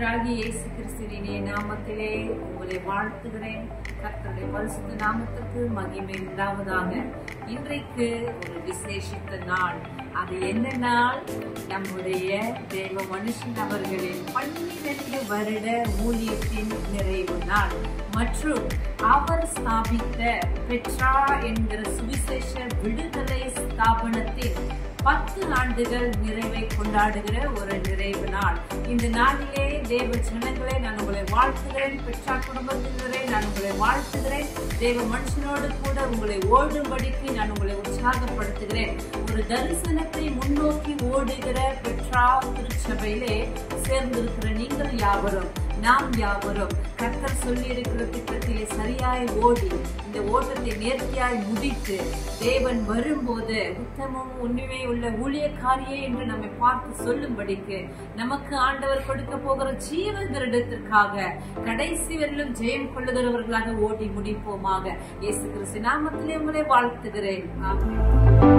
ஆண்டவராகிய இயேசு கிறிஸ்துவின் நாமத்திலே உங்களை வாழ்த்துகிறேன் கர்த்தருடைய பரிசுத்த நாமத்துக்கு மகிமை உண்டாவதாக இன்றைக்கு ஒரு விசேஷித்த நாள் அது என்ன நாள் நம்முடைய தேவ மனுஷன் அவர்களின் பன்னிரண்டு வருட ஊழியத்தின் நிறைவு நாள் மற்றும் அவர் ஸ்தாபித்த பெட்ரா என்கிற சுவிசேஷ விடுதலை ஸ்தாபனத்தின் பத்து ஆண்டுகள் நிறைவை கொண்டாடுகிற ஒரு நிறைவு நாள் இந்த நாளிலே தேவ ஜனங்களே நான் உங்களை வாழ்த்துகிறேன் பெற்றா குடும்பத்தினரே நான் உங்களை வாழ்த்துகிறேன் தேவ மனுஷனோடு கூட உங்களை ஓடும்படிக்கு நான் உங்களை உற்சாகப்படுத்துகிறேன் ஒரு தரிசனத்தை முன்னோக்கி ஓடுகிற பெற்றா திருச்சபையிலே சேர்ந்திருக்கிற நீங்கள் யாவரும் நாம் யாவரும் கர்த்தர் சொல்லி இருக்கிற திட்டத்திலே சரியாய் ஓடி இந்த ஓட்டத்தை நேர்த்தியாய் முடித்து தேவன் வரும்போது உத்தமும் உண்மையை உள்ள ஊழியக்காரியே என்று நம்மை பார்த்து சொல்லும்படிக்கு நமக்கு ஆண்டவர் கொடுக்க போகிற ஜீவ திருடத்திற்காக கடைசி வரையிலும் ஜெயம் கொள்ளுகிறவர்களாக ஓடி முடிப்போமாக இயேசு கிறிஸ்து நாமத்திலே உங்களை வாழ்த்துகிறேன் ஆமென்